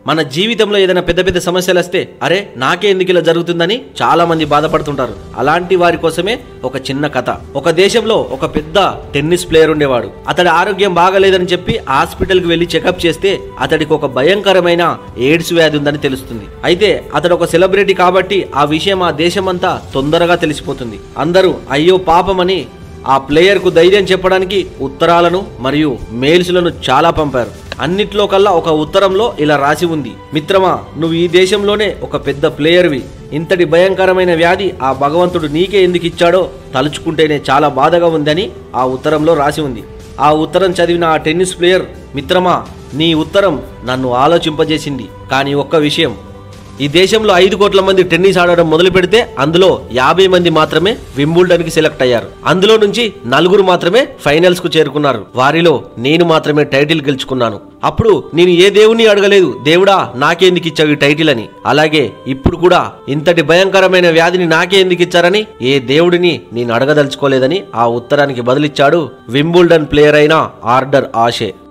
మన జీవితంలో ఏదైనా పెద్ద పెద్ద సమస్యలు వస్తే అరే నాకే ఎందుకు ఇలా జరుగుతుందని చాలా మంది బాధపడుతుంటారు అలాంటి వారి కోసమే ఒక చిన్న కథ ఒక దేశంలో ఒక పెద్ద టెన్నిస్ ప్లేయర్ ఉండేవాడు అతడి ఆరోగ్యం బాగలేదని చెప్పి హాస్పిటల్కి వెళ్లి చెకప్ చేస్తే అతడికి ఒక భయంకరమైన ఎయిడ్స్ వ్యాధి ఉందని తెలుస్తుంది అయితే అతడు ఒక సెలబ్రిటీ కాబట్టి ఆ విషయం ఆ దేశమంతా తొందరగా తెలిసిపోతుంది అందరూ అయ్యో పాపమని ఆ ప్లేయర్కు ధైర్యం చెప్పడానికి ఉత్తరాలను మరియు మెయిల్స్లను చాలా పంపారు అన్నిట్లో కల్లా ఒక ఉత్తరంలో ఇలా రాసి ఉంది మిత్రమా నువ్వు ఈ దేశంలోనే ఒక పెద్ద ప్లేయర్వి ఇంతటి భయంకరమైన వ్యాధి ఆ భగవంతుడు నీకే ఎందుకు ఇచ్చాడో తలుచుకుంటేనే చాలా బాధగా ఉందని ఆ ఉత్తరంలో రాసి ఉంది ఆ ఉత్తరం చదివిన ఆ టెన్నిస్ ప్లేయర్ మిత్రమా నీ ఉత్తరం నన్ను ఆలోచింపజేసింది కానీ ఒక్క విషయం ఈ దేశంలో ఐదు కోట్ల మంది టెన్నిస్ ఆడడం మొదలు పెడితే అందులో యాభై మంది మాత్రమే వింబుల్డన్ కి సెలెక్ట్ అయ్యారు అందులో నుంచి నలుగురు మాత్రమే ఫైనల్స్ కు చేరుకున్నారు వారిలో నేను మాత్రమే టైటిల్ గెలుచుకున్నాను అప్పుడు నేను ఏ దేవుని అడగలేదు దేవుడా నాకే ఎందుకు ఇచ్చావు ఈ టైటిల్ అని అలాగే ఇప్పుడు కూడా ఇంతటి భయంకరమైన వ్యాధిని నాకే ఎందుకు ఇచ్చారని ఏ దేవుడిని నేను అడగదలుచుకోలేదని ఆ ఉత్తరానికి బదులిచ్చాడు వింబుల్డన్ ప్లేయర్ అయిన ఆర్డర్ ఆషే